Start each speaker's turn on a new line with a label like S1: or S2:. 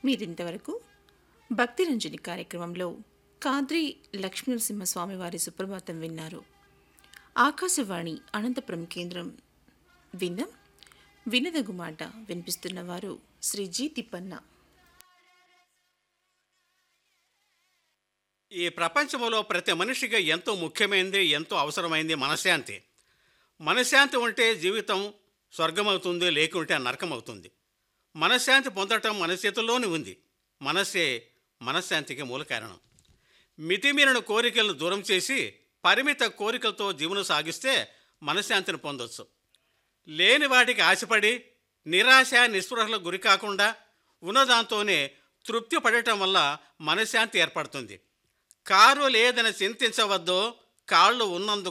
S1: మీరింతవరకు భక్తి రంజని కార్యక్రమంలో కాద్రి లక్ష్మీనరసింహస్వామి వారి సుప్రభాతం విన్నారు ఆకాశవాణి అనంతపురం కేంద్రం విందం వినదగు మాట వినిపిస్తున్నవారు శ్రీ జి తిప్పన్న
S2: ఈ ప్రపంచంలో ప్రతి మనిషికి ఎంతో ముఖ్యమైనది ఎంతో అవసరమైంది మనశ్శాంతి మనశ్శాంతి ఉంటే జీవితం స్వర్గమవుతుంది లేకుంటే నరకమవుతుంది మనశ్శాంతి పొందటం మన చేతుల్లోనే ఉంది మనస్సే మనశ్శాంతికి మూల కారణం మితిమీరిన కోరికలను దూరం చేసి పరిమిత కోరికలతో జీవనం సాగిస్తే మనశ్శాంతిని పొందొచ్చు లేని వాటికి ఆశపడి నిరాశ నిస్పృహలకు గురి కాకుండా ఉన్నదాంతోనే తృప్తి పడటం వల్ల మనశ్శాంతి ఏర్పడుతుంది కారు లేదని చింతించవద్దు కాళ్ళు ఉన్నందుకు